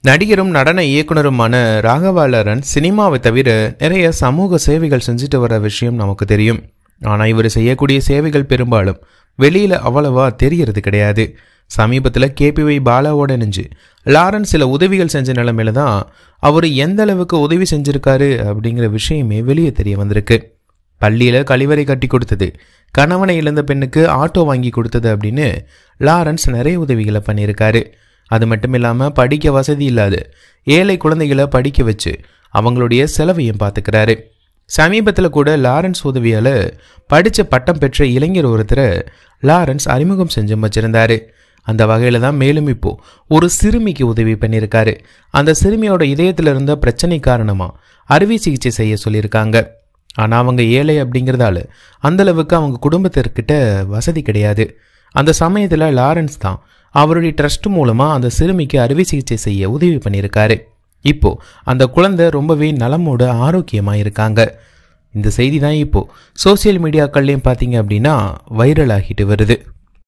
நடிகரும் நடன இயக்குனருமான ராகவா லாரன்ஸ் சினிமாவை தவிர நிறைய சமூக சேவைகள் செஞ்சுட்டு வர விஷயம் நமக்கு தெரியும் ஆனால் இவர் செய்யக்கூடிய சேவைகள் பெரும்பாலும் வெளியில் அவ்வளவா தெரியறது கிடையாது சமீபத்தில் கேபிஒய் பாலாவோட நெஞ்சு லாரன்ஸ் சில உதவிகள் செஞ்ச நிலைமையில தான் அவர் எந்த அளவுக்கு உதவி செஞ்சிருக்காரு அப்படிங்கிற விஷயமே வெளியே தெரிய வந்திருக்கு பள்ளியில் கழிவறை கட்டி கொடுத்தது கணவனை இழந்த பெண்ணுக்கு ஆட்டோ வாங்கி கொடுத்தது அப்படின்னு லாரன்ஸ் நிறைய உதவிகளை பண்ணியிருக்காரு அது மட்டும் இல்லாமல் படிக்க வசதி இல்லாத ஏழை குழந்தைகளை படிக்க வச்சு அவங்களுடைய செலவையும் பார்த்துக்கிறாரு சமீபத்தில் கூட லாரன்ஸ் உதவியால் படித்த பட்டம் பெற்ற இளைஞர் ஒருத்தரை லாரன்ஸ் அறிமுகம் செஞ்சு வச்சிருந்தாரு அந்த வகையில் தான் மேலும் இப்போ ஒரு சிறுமிக்கு உதவி பண்ணியிருக்காரு அந்த சிறுமியோட இதயத்தில் இருந்த பிரச்சனை காரணமாக அறுவை சிகிச்சை செய்ய சொல்லியிருக்காங்க ஆனால் அவங்க ஏழை அப்படிங்கிறதால அந்த அளவுக்கு அவங்க குடும்பத்திற்கிட்ட வசதி கிடையாது அந்த சமயத்தில் லாரன்ஸ் தான் அவருடைய ட்ரஸ்ட் மூலமாக அந்த சிறுமிக்கு அறுவை சிகிச்சை செய்ய உதவி பண்ணியிருக்காரு இப்போ அந்த குழந்தை ரொம்பவே நலமோட ஆரோக்கியமாக இருக்காங்க இந்த செய்தி தான் இப்போ சோசியல் மீடியாக்கள்லையும் பார்த்தீங்க அப்படின்னா வைரல் ஆகிட்டு வருது